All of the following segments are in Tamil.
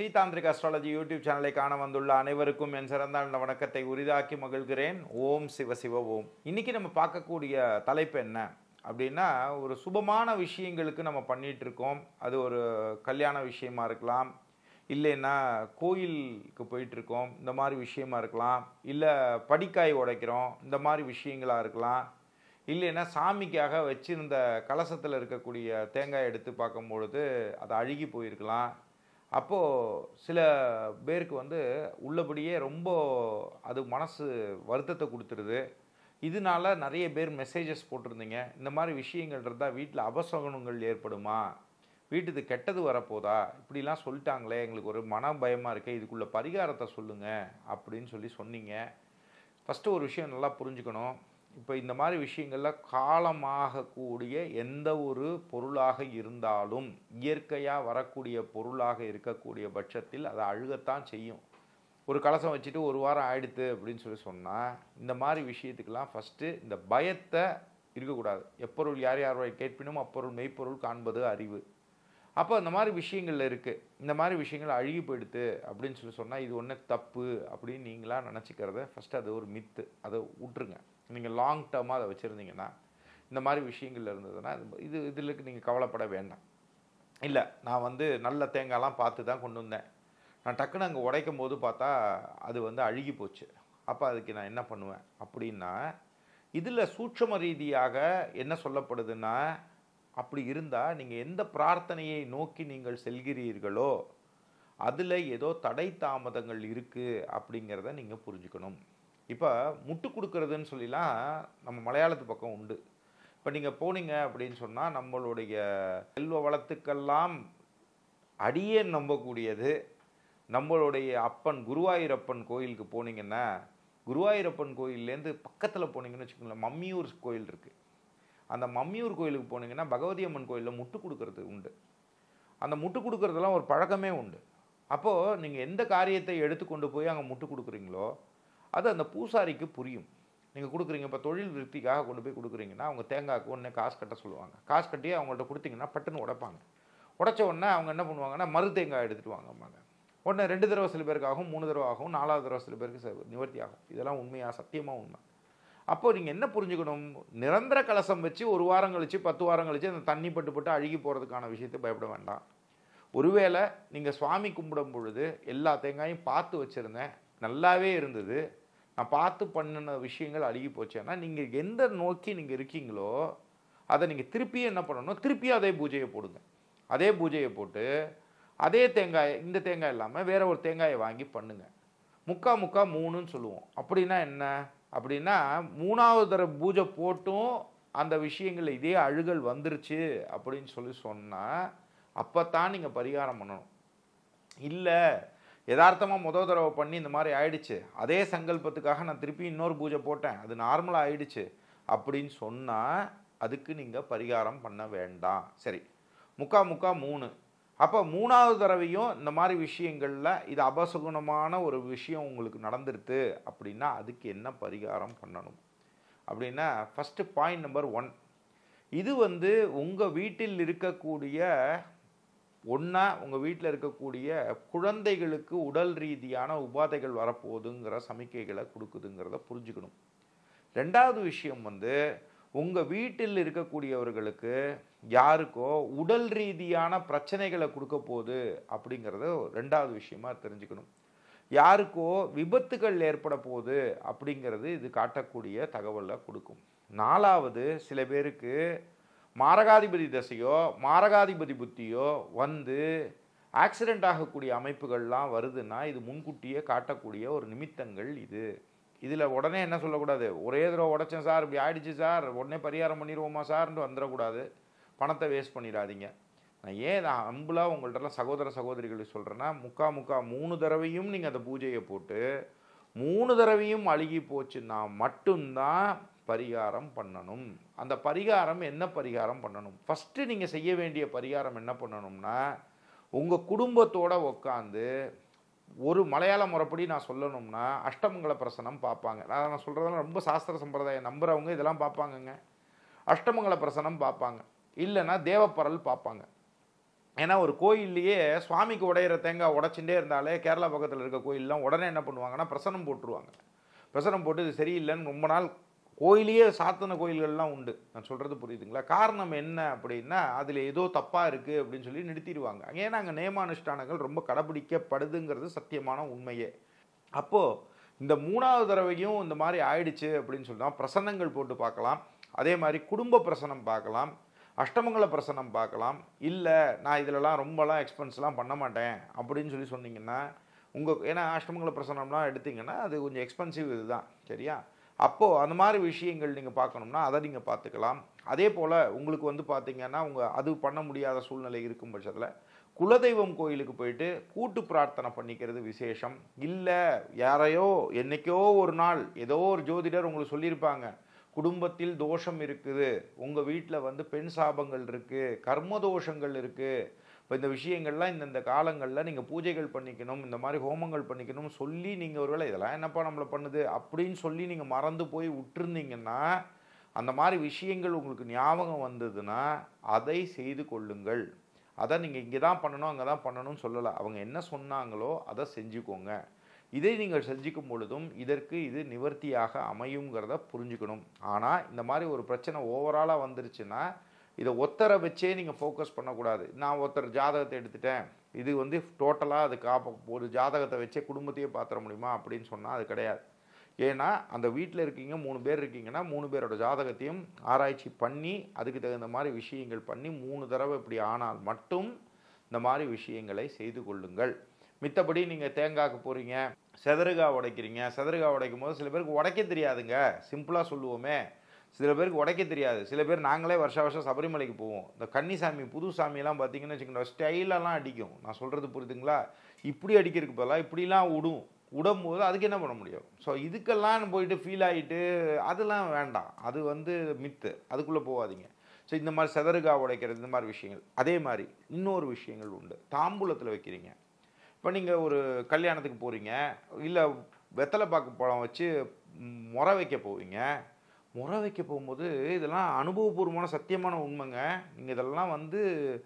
தாந்திரிக் அஸ்ட்ராலஜி யூடியூப் சேனலை காண வந்துள்ள அனைவருக்கும் என் சிறந்தாழ்ந்த வணக்கத்தை உரிதாக்கி மகிழ்கிறேன் ஓம் சிவ சிவ ஓம் இன்னைக்கு நம்ம பார்க்கக்கூடிய தலைப்பு என்ன அப்படின்னா ஒரு சுபமான விஷயங்களுக்கு நம்ம பண்ணிட்டு இருக்கோம் அது ஒரு கல்யாண விஷயமா இருக்கலாம் இல்லைன்னா கோயிலுக்கு போயிட்டு இருக்கோம் இந்த மாதிரி விஷயமா இருக்கலாம் இல்லை படிக்காய் உடைக்கிறோம் இந்த மாதிரி விஷயங்களா இருக்கலாம் இல்லைன்னா சாமிக்காக வச்சிருந்த கலசத்தில் இருக்கக்கூடிய தேங்காய் எடுத்து பார்க்கும் பொழுது அது அழுகி போயிருக்கலாம் அப்போது சில பேருக்கு வந்து உள்ளபடியே ரொம்ப அது மனசு வருத்தத்தை கொடுத்துருது இதனால நிறைய பேர் மெசேஜஸ் போட்டிருந்தீங்க இந்த மாதிரி விஷயங்கள் இருந்தால் வீட்டில் அபசகுனங்கள் ஏற்படுமா வீட்டுக்கு கெட்டது வரப்போதா இப்படிலாம் சொல்லிட்டாங்களே எங்களுக்கு ஒரு மன பயமாக இருக்கே இதுக்குள்ள பரிகாரத்தை சொல்லுங்கள் அப்படின்னு சொல்லி சொன்னீங்க ஃபஸ்ட்டு ஒரு விஷயம் நல்லா புரிஞ்சுக்கணும் இப்போ இந்த மாதிரி விஷயங்களில் காலமாகக்கூடிய எந்த ஒரு பொருளாக இருந்தாலும் இயற்கையாக வரக்கூடிய பொருளாக இருக்கக்கூடிய பட்சத்தில் அதை அழுகத்தான் செய்யும் ஒரு கலசம் வச்சுட்டு ஒரு வாரம் ஆயிடுத்து அப்படின்னு சொல்லி சொன்னால் இந்த மாதிரி விஷயத்துக்கெல்லாம் ஃபஸ்ட்டு இந்த பயத்தை இருக்கக்கூடாது எப்பொருள் யார் யார் கேட்பினும் அப்பொருள் மெய்ப்பொருள் காண்பது அறிவு அப்போ இந்த மாதிரி விஷயங்கள் இருக்குது இந்த மாதிரி விஷயங்கள் அழுகி போயிடுது அப்படின்னு சொல்லி சொன்னால் இது ஒன்று தப்பு அப்படின்னு நீங்களாக நினச்சிக்கிறத ஃபஸ்ட்டு அது ஒரு மித்து அதை விட்ருங்க நீங்கள் லாங் டேர்மாக அதை வச்சுருந்தீங்கன்னா இந்த மாதிரி விஷயங்கள் இருந்ததுன்னா இது- இது இதில் நீங்கள் கவலைப்பட வேண்டாம் இல்லை நான் வந்து நல்ல தேங்காய்லாம் பார்த்து தான் கொண்டு வந்தேன் நான் டக்குன்னு அங்கே உடைக்கும் போது பார்த்தா அது வந்து அழுகி போச்சு அப்போ அதுக்கு நான் என்ன பண்ணுவேன் அப்படின்னா இதில் சூட்சம ரீதியாக என்ன சொல்லப்படுதுன்னா அப்படி இருந்தால் நீங்கள் எந்த பிரார்த்தனையை நோக்கி நீங்கள் செல்கிறீர்களோ அதில் ஏதோ தடை தாமதங்கள் இருக்குது அப்படிங்கிறத நீங்கள் புரிஞ்சுக்கணும் இப்போ முட்டு கொடுக்கறதுன்னு சொல்லிலாம் நம்ம மலையாளத்து பக்கம் உண்டு இப்போ நீங்கள் போனீங்க அப்படின்னு சொன்னால் நம்மளுடைய செல்வ வளத்துக்கெல்லாம் அடியே நம்பக்கூடியது நம்மளுடைய அப்பன் குருவாயூரப்பன் கோயிலுக்கு போனீங்கன்னா குருவாயூரப்பன் கோயில்லேருந்து பக்கத்தில் போனீங்கன்னு வச்சுக்கோங்களேன் மம்மியூர் கோயில் இருக்குது அந்த மம்மியூர் கோயிலுக்கு போனீங்கன்னா பகவதி அம்மன் கோயிலில் முட்டு கொடுக்கறது உண்டு அந்த முட்டு கொடுக்கறதெல்லாம் ஒரு பழக்கமே உண்டு அப்போது நீங்கள் எந்த காரியத்தை எடுத்து கொண்டு போய் அங்கே முட்டு கொடுக்குறீங்களோ அது அந்த பூசாரிக்கு புரியும் நீங்கள் கொடுக்குறீங்க இப்போ தொழில் விருத்திக்காக கொண்டு போய் கொடுக்குறீங்கன்னா அவங்க தேங்காய்க்கு உடனே காசு கட்ட சொல்லுவாங்க காசு கட்டி அவங்கள்ட்ட கொடுத்தீங்கன்னா பட்டுன்னு உடைப்பாங்க உடைச்ச உடனே அவங்க என்ன பண்ணுவாங்கன்னா மறு தேங்காய் எடுத்துகிட்டு வாங்கம்பாங்க உடனே ரெண்டு தடவை சில பேருக்கு ஆகும் மூணு தடவை ஆகும் நாலாவது தடவை சில பேருக்கு ச- நிவர்த்தி ஆகும் இதெல்லாம் உண்மையாக சத்தியமாக உண்மை அப்போ நீங்கள் என்ன புரிஞ்சுக்கணும் நிரந்தர கலசம் வச்சு ஒரு வாரம் கழிச்சு பத்து வாரம் கழிச்சு அந்த தண்ணி பட்டு பட்டு அழுகி போகிறதுக்கான விஷயத்தை பயப்பட வேண்டாம் ஒருவேளை நீங்கள் சுவாமி கும்பிடும் பொழுது எல்லா தேங்காயும் பார்த்து வச்சுருந்தேன் நல்லாவே இருந்தது நான் பார்த்து பண்ணின விஷயங்கள் அழுகி போச்சேன்னா நீங்கள் எந்த நோக்கி நீங்கள் இருக்கீங்களோ அதை நீங்கள் திருப்பியும் என்ன பண்ணணும் திருப்பியும் அதே பூஜையை போடுங்க அதே பூஜையை போட்டு அதே தேங்காய் இந்த தேங்காய் இல்லாமல் வேற ஒரு தேங்காயை வாங்கி பண்ணுங்க முக்கா முக்கா மூணுன்னு சொல்லுவோம் அப்படின்னா என்ன அப்படின்னா மூணாவது தடவை பூஜை போட்டும் அந்த விஷயங்கள் இதே அழுகல் வந்துருச்சு அப்படின்னு சொல்லி சொன்னால் அப்போ தான் நீங்கள் பரிகாரம் பண்ணணும் இல்லை யதார்த்தமாக முத தடவை பண்ணி இந்த மாதிரி ஆயிடுச்சு அதே சங்கல்பத்துக்காக நான் திருப்பி இன்னொரு பூஜை போட்டேன் அது நார்மலாக ஆயிடுச்சு அப்படின்னு சொன்னால் அதுக்கு நீங்கள் பரிகாரம் பண்ண வேண்டாம் சரி முக்கா முக்கா மூணு அப்போ மூணாவது தடவையும் இந்த மாதிரி விஷயங்களில் இது அபசகுணமான ஒரு விஷயம் உங்களுக்கு நடந்துருது அப்படின்னா அதுக்கு என்ன பரிகாரம் பண்ணணும் அப்படின்னா ஃபஸ்ட்டு பாயிண்ட் நம்பர் ஒன் இது வந்து உங்கள் வீட்டில் இருக்கக்கூடிய ஒன்றா உங்கள் வீட்டில் இருக்கக்கூடிய குழந்தைகளுக்கு உடல் ரீதியான உபாதைகள் வரப்போகுதுங்கிற சமிக்கைகளை கொடுக்குதுங்கிறத புரிஞ்சுக்கணும் ரெண்டாவது விஷயம் வந்து உங்கள் வீட்டில் இருக்கக்கூடியவர்களுக்கு யாருக்கோ உடல் ரீதியான பிரச்சனைகளை கொடுக்க போகுது அப்படிங்கிறத ரெண்டாவது விஷயமா தெரிஞ்சுக்கணும் யாருக்கோ விபத்துகள் ஏற்பட போகுது அப்படிங்கிறது இது காட்டக்கூடிய தகவலை கொடுக்கும் நாலாவது சில பேருக்கு மாரகாதிபதி தசையோ மாரகாதிபதி புத்தியோ வந்து ஆக்சிடென்ட் ஆகக்கூடிய அமைப்புகள்லாம் வருதுன்னா இது முன்கூட்டியே காட்டக்கூடிய ஒரு நிமித்தங்கள் இது இதில் உடனே என்ன சொல்லக்கூடாது ஒரே தடவை உடைச்சேன் சார் இப்படி ஆயிடுச்சு சார் உடனே பரிகாரம் பண்ணிடுவோமா சார்ன்ட்டு வந்துடக்கூடாது பணத்தை வேஸ்ட் பண்ணிடாதீங்க நான் ஏன் நான் அம்புலாக உங்கள்கிட்டலாம் சகோதர சகோதரிகளுக்கு சொல்கிறேன்னா முக்கா முக்கா மூணு தடவையும் நீங்கள் அந்த பூஜையை போட்டு மூணு தடவையும் அழுகி போச்சுன்னா மட்டும்தான் பரிகாரம் பண்ணணும் அந்த பரிகாரம் என்ன பரிகாரம் பண்ணணும் ஃபஸ்ட்டு நீங்கள் செய்ய வேண்டிய பரிகாரம் என்ன பண்ணணும்னா உங்கள் குடும்பத்தோட உட்காந்து ஒரு மலையாள முறைப்படி நான் சொல்லணும்னா அஷ்டமங்கல பிரசனம் பார்ப்பாங்க நான் நான் சொல்கிறதெல்லாம் ரொம்ப சாஸ்திர சம்பிரதாயம் நம்புறவங்க இதெல்லாம் பார்ப்பாங்கங்க அஷ்டமங்கல பிரசனம் பார்ப்பாங்க இல்லைன்னா தேவப்பரல் பார்ப்பாங்க ஏன்னா ஒரு கோயில்லையே சுவாமிக்கு உடையிற தேங்காய் உடைச்சுட்டே இருந்தாலே கேரளா பக்கத்தில் இருக்க கோயிலெலாம் உடனே என்ன பண்ணுவாங்கன்னா பிரசனம் போட்டுருவாங்க பிரசனம் போட்டு இது சரியில்லைன்னு ரொம்ப நாள் கோயிலையே சாத்தின கோயில்கள்லாம் உண்டு நான் சொல்கிறது புரியுதுங்களா காரணம் என்ன அப்படின்னா அதில் ஏதோ தப்பாக இருக்குது அப்படின்னு சொல்லி நிறுத்திடுவாங்க ஏன்னா அங்கே நியமானுஷ்டானங்கள் ரொம்ப கடைபிடிக்கப்படுதுங்கிறது சத்தியமான உண்மையே அப்போது இந்த மூணாவது தடவையும் இந்த மாதிரி ஆயிடுச்சு அப்படின்னு சொன்னால் பிரசன்னங்கள் போட்டு பார்க்கலாம் அதே மாதிரி குடும்ப பிரசனம் பார்க்கலாம் அஷ்டமங்கல பிரசனம் பார்க்கலாம் இல்லை நான் இதிலலாம் ரொம்பலாம் எக்ஸ்பென்ஸ்லாம் பண்ண மாட்டேன் அப்படின்னு சொல்லி சொன்னீங்கன்னா உங்கள் ஏன்னா அஷ்டமங்கல பிரசனம்லாம் எடுத்தீங்கன்னா அது கொஞ்சம் எக்ஸ்பென்சிவ் இதுதான் சரியா அப்போது அந்த மாதிரி விஷயங்கள் நீங்கள் பார்க்கணும்னா அதை நீங்கள் பார்த்துக்கலாம் அதே போல் உங்களுக்கு வந்து பார்த்தீங்கன்னா உங்கள் அது பண்ண முடியாத சூழ்நிலை இருக்கும் பட்சத்தில் குலதெய்வம் கோயிலுக்கு போயிட்டு கூட்டு பிரார்த்தனை பண்ணிக்கிறது விசேஷம் இல்லை யாரையோ என்னைக்கோ ஒரு நாள் ஏதோ ஒரு ஜோதிடர் உங்களுக்கு சொல்லியிருப்பாங்க குடும்பத்தில் தோஷம் இருக்குது உங்கள் வீட்டில் வந்து பெண் சாபங்கள் இருக்குது கர்ம தோஷங்கள் இருக்குது இப்போ இந்த விஷயங்கள்லாம் இந்தந்த காலங்களில் நீங்கள் பூஜைகள் பண்ணிக்கணும் இந்த மாதிரி ஹோமங்கள் பண்ணிக்கணும் சொல்லி நீங்கள் ஒருவேளை இதெல்லாம் என்னப்பா நம்மளை பண்ணுது அப்படின்னு சொல்லி நீங்கள் மறந்து போய் விட்டுருந்தீங்கன்னா அந்த மாதிரி விஷயங்கள் உங்களுக்கு ஞாபகம் வந்ததுன்னா அதை செய்து கொள்ளுங்கள் அதை நீங்கள் இங்கே தான் பண்ணணும் அங்கே தான் பண்ணணும்னு சொல்லலை அவங்க என்ன சொன்னாங்களோ அதை செஞ்சுக்கோங்க இதை நீங்கள் செஞ்சுக்கும் பொழுதும் இதற்கு இது நிவர்த்தியாக அமையுங்கிறத புரிஞ்சுக்கணும் ஆனால் இந்த மாதிரி ஒரு பிரச்சனை ஓவராலாக வந்துருச்சுன்னா இதை ஒத்தரை வச்சே நீங்கள் ஃபோக்கஸ் பண்ணக்கூடாது நான் ஒருத்தர் ஜாதகத்தை எடுத்துட்டேன் இது வந்து டோட்டலாக அது காப்ப ஒரு ஜாதகத்தை வச்சே குடும்பத்தையே பார்த்துட முடியுமா அப்படின்னு சொன்னால் அது கிடையாது ஏன்னா அந்த வீட்டில் இருக்கீங்க மூணு பேர் இருக்கீங்கன்னா மூணு பேரோட ஜாதகத்தையும் ஆராய்ச்சி பண்ணி அதுக்கு தகுந்த மாதிரி விஷயங்கள் பண்ணி மூணு தடவை இப்படி ஆனால் மட்டும் இந்த மாதிரி விஷயங்களை செய்து கொள்ளுங்கள் மித்தபடி நீங்கள் தேங்காய்க்கு போகிறீங்க செதறுகாய் உடைக்கிறீங்க செதறுகாய் உடைக்கும் போது சில பேருக்கு உடைக்க தெரியாதுங்க சிம்பிளாக சொல்லுவோமே சில பேருக்கு உடைக்க தெரியாது சில பேர் நாங்களே வருஷ வருஷம் சபரிமலைக்கு போவோம் இந்த கன்னிசாமி புது சாமியெல்லாம் பார்த்தீங்கன்னு வச்சுக்கோங்க ஸ்டைலெல்லாம் அடிக்கும் நான் சொல்கிறது புரியுதுங்களா இப்படி அடிக்கிறதுக்கு பதிலாக இப்படிலாம் விடும் விடும்போது அதுக்கு என்ன பண்ண முடியும் ஸோ இதுக்கெல்லாம் போயிட்டு ஃபீல் ஆகிட்டு அதெல்லாம் வேண்டாம் அது வந்து மித்து அதுக்குள்ளே போகாதீங்க ஸோ இந்த மாதிரி செதறுகா உடைக்கிறது இந்த மாதிரி விஷயங்கள் அதே மாதிரி இன்னொரு விஷயங்கள் உண்டு தாம்பூலத்தில் வைக்கிறீங்க இப்போ நீங்கள் ஒரு கல்யாணத்துக்கு போகிறீங்க இல்லை வெத்தலை பாக்கு பழம் வச்சு முறை வைக்க போவீங்க முறை வைக்க போகும்போது இதெல்லாம் அனுபவபூர்வமான சத்தியமான உண்மைங்க நீங்கள் இதெல்லாம் வந்து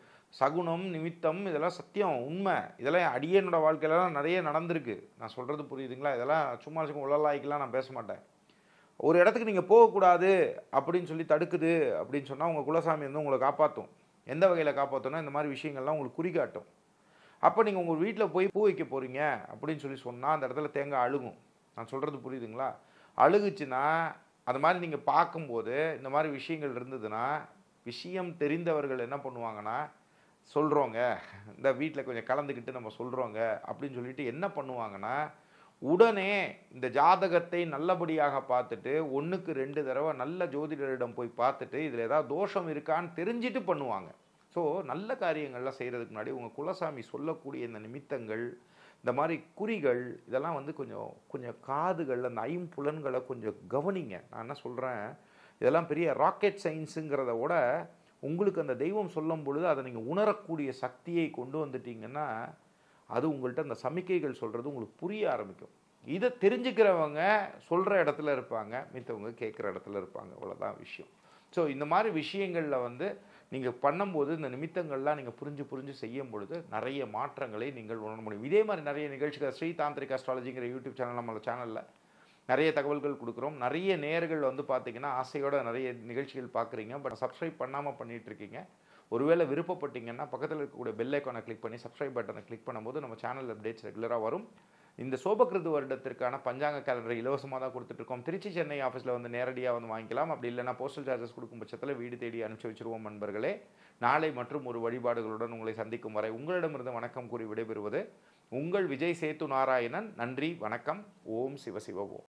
சகுனம் நிமித்தம் இதெல்லாம் சத்தியம் உண்மை இதெல்லாம் அடியனோட வாழ்க்கையிலலாம் நிறைய நடந்திருக்கு நான் சொல்கிறது புரியுதுங்களா இதெல்லாம் சும்மா சும்மா உலலாய்க்கெலாம் நான் பேச மாட்டேன் ஒரு இடத்துக்கு நீங்கள் போகக்கூடாது அப்படின்னு சொல்லி தடுக்குது அப்படின்னு சொன்னால் உங்கள் குலசாமி வந்து உங்களை காப்பாற்றும் எந்த வகையில் காப்பாற்றணும் இந்த மாதிரி விஷயங்கள்லாம் உங்களுக்கு குறிகாட்டும் அப்போ நீங்கள் உங்கள் வீட்டில் போய் பூ வைக்க போகிறீங்க அப்படின்னு சொல்லி சொன்னால் அந்த இடத்துல தேங்காய் அழுகும் நான் சொல்கிறது புரியுதுங்களா அழுகுச்சுன்னா அது மாதிரி நீங்கள் பார்க்கும்போது இந்த மாதிரி விஷயங்கள் இருந்ததுன்னா விஷயம் தெரிந்தவர்கள் என்ன பண்ணுவாங்கன்னா சொல்கிறோங்க இந்த வீட்டில் கொஞ்சம் கலந்துக்கிட்டு நம்ம சொல்கிறோங்க அப்படின்னு சொல்லிட்டு என்ன பண்ணுவாங்கன்னா உடனே இந்த ஜாதகத்தை நல்லபடியாக பார்த்துட்டு ஒன்றுக்கு ரெண்டு தடவை நல்ல ஜோதிடரிடம் போய் பார்த்துட்டு இதில் ஏதாவது தோஷம் இருக்கான்னு தெரிஞ்சுட்டு பண்ணுவாங்க ஸோ நல்ல காரியங்கள்லாம் செய்கிறதுக்கு முன்னாடி உங்கள் குலசாமி சொல்லக்கூடிய இந்த நிமித்தங்கள் இந்த மாதிரி குறிகள் இதெல்லாம் வந்து கொஞ்சம் கொஞ்சம் காதுகள் அந்த ஐம்புலன்களை கொஞ்சம் கவனிங்க நான் என்ன சொல்கிறேன் இதெல்லாம் பெரிய ராக்கெட் சயின்ஸுங்கிறத விட உங்களுக்கு அந்த தெய்வம் சொல்லும் பொழுது அதை நீங்கள் உணரக்கூடிய சக்தியை கொண்டு வந்துட்டீங்கன்னா அது உங்கள்கிட்ட அந்த சமிக்கைகள் சொல்கிறது உங்களுக்கு புரிய ஆரம்பிக்கும் இதை தெரிஞ்சுக்கிறவங்க சொல்கிற இடத்துல இருப்பாங்க மித்தவங்க கேட்குற இடத்துல இருப்பாங்க அவ்வளோதான் விஷயம் ஸோ இந்த மாதிரி விஷயங்களில் வந்து நீங்கள் பண்ணும்போது இந்த நிமித்தங்கள்லாம் நீங்கள் புரிஞ்சு புரிஞ்சு செய்யும் பொழுது நிறைய மாற்றங்களை நீங்கள் உணர முடியும் இதே மாதிரி நிறைய நிகழ்ச்சிகள் ஸ்ரீ தாந்திரிக் அஸ்ட்ராலஜிங்கிற யூடியூப் சேனல் நம்ம சேனலில் நிறைய தகவல்கள் கொடுக்குறோம் நிறைய நேர்கள் வந்து பார்த்தீங்கன்னா ஆசையோட நிறைய நிகழ்ச்சிகள் பார்க்குறீங்க பட் சப்ஸ்கிரைப் பண்ணாமல் பண்ணிட்டு இருக்கீங்க ஒருவேளை விருப்பப்பட்டீங்கன்னா பக்கத்தில் இருக்கக்கூடிய பெல் ஐக்கானை கிளிக் பண்ணி சப்ஸ்கிரைப் பட்டனை கிளிக் பண்ணும்போது நம்ம சேனல் அப்டேட்ஸ் ரெகுலராக வரும் இந்த சோபகிருது வருடத்திற்கான பஞ்சாங்க கேலண்டரை இலவசமாக தான் கொடுத்துட்ருக்கோம் திருச்சி சென்னை ஆஃபீஸில் வந்து நேரடியாக வந்து வாங்கிக்கலாம் அப்படி இல்லைனா போஸ்டல் சார்ஜஸ் கொடுக்கும் பட்சத்தில் வீடு தேடி அனுப்பிச்சி வச்சிருவோம் நண்பர்களே நாளை மற்றும் ஒரு வழிபாடுகளுடன் உங்களை சந்திக்கும் வரை உங்களிடமிருந்து வணக்கம் கூறி விடைபெறுவது உங்கள் விஜய் சேத்து நாராயணன் நன்றி வணக்கம் ஓம் சிவசிவ ஓம்